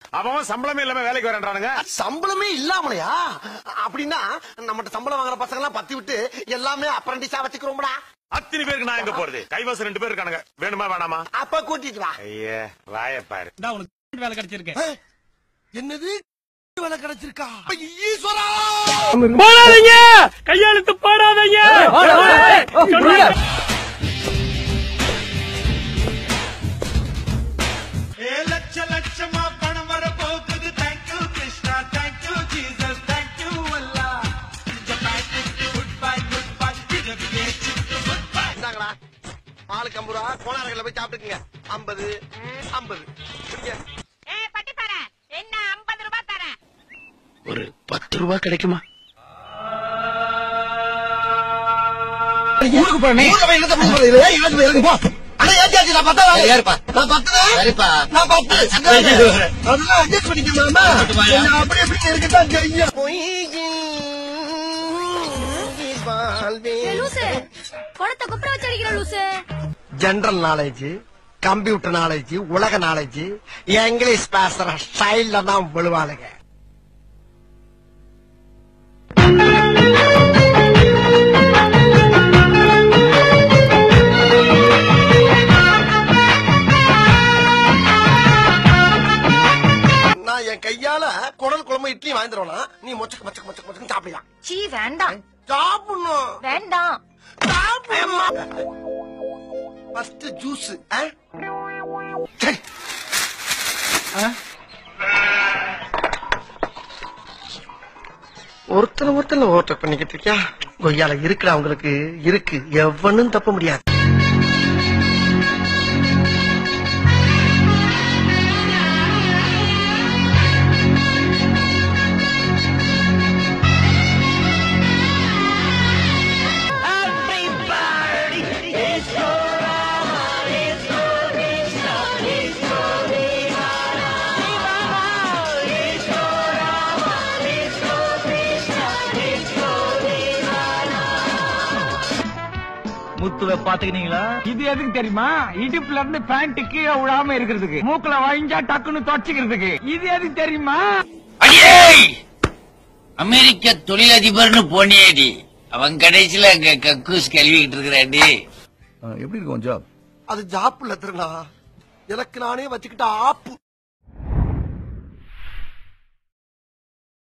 அவன் சம்பளமே இல்லாம வேலைக்கு வரேன்றானுங்க சம்பளமே இல்லாமலையா அப்படின்னா நம்மகிட்ட சம்பளம் வாங்குற பசங்க எல்லாம் பத்தி விட்டு எல்லாமே அப்ரண்டிஸா வச்சுக்கிறோம்டா அத்தனை பேருக்கு நான் எங்க போறது கைவாசம் ரெண்டு பேர் இருக்கானுங்க வேணுமா வேணாமா அப்ப கூட்டிட்டு வா ஐயே வாய பாரு இந்தா உனக்கு வேலை கிடைச்சிருக்கு என்னது வேலை கிடைச்சிருக்கா ஈஸ்வரா போடாதீங்க கையெழுத்து போடாதீங்க லட்ச லட்சமா பணம் வர போகுது thank you Krishna thank you Jesus thank you Allah good bye good bye good bye இந்தாங்கடா ஆளுக்கு ஐம்பது ரூபா கோணாரங்களை போய் சாப்பிட்டுக்குங்க ஐம்பது ஐம்பது குடிங்க ஏ பட்டி தரேன் என்ன ஐம்பது ரூபாய் தரேன் ஒரு பத்து ரூபா கிடைக்குமா ஊருக்கு போறேன் ஊருக்கு போய் என்னத்த பண்ண போறது? ஏய், இவனுக்கு இருக்கு, போ. அண்ணா, ஏத்தியாச்சு, நான் பத்தா வாங்க. நான் பத்துதான். நான் பத்து. அதெல்லாம் adjust பண்ணிக்கலாமா? என்ன அப்படி இப்படி இருக்கத்தான் செய்யும். லூசு குடத்தை குப்புற வச்சு அடிக்கிற loose general knowledge computer knowledge உலக நாலேஜ் இங்கிலீஷ் பேசுற ஸ்டைல்ல தான் விழுவாளுங்க நான் என் கையால குடல் குழம்பு இட்லி வாங்கிடுவேனா நீ மொச்சக்கு மொச்சக்கு மொச்சக்கு மொச்சக்கு சாப்பிடலாம் சீ வேண்டாம் சாப்பிடணும் வேண்டாம் ஃபர்ஸ்ட் ஜூஸ் ஒருத்தனை ஒருத்தனை ஓவர் பண்ணிக்கிட்டு இருக்கியா கொய்யால இருக்குடா உங்களுக்கு இருக்கு எவனும் தப்ப முடியாது முத்துவ பாத்துக்கினீங்களா இது எதுக்கு தெரியுமா இடுப்புல இருந்து பேண்ட் கீழே விழாம இருக்கிறதுக்கு மூக்குல வாங்கிஞ்சா டக்குன்னு தொடச்சிக்கிறதுக்கு இது எதுக்கு தெரியுமா அடியே அமெரிக்க தொழிலதிபர்னு போனியேடி அவன் கடைசியில அங்க கக்கூஸ் கழுவிக்கிட்டு இருக்கிறாண்டி எப்படி இருக்கும் ஜாப் அது ஜாப்புல திருநா எனக்கு நானே வச்சுக்கிட்ட ஆப்பு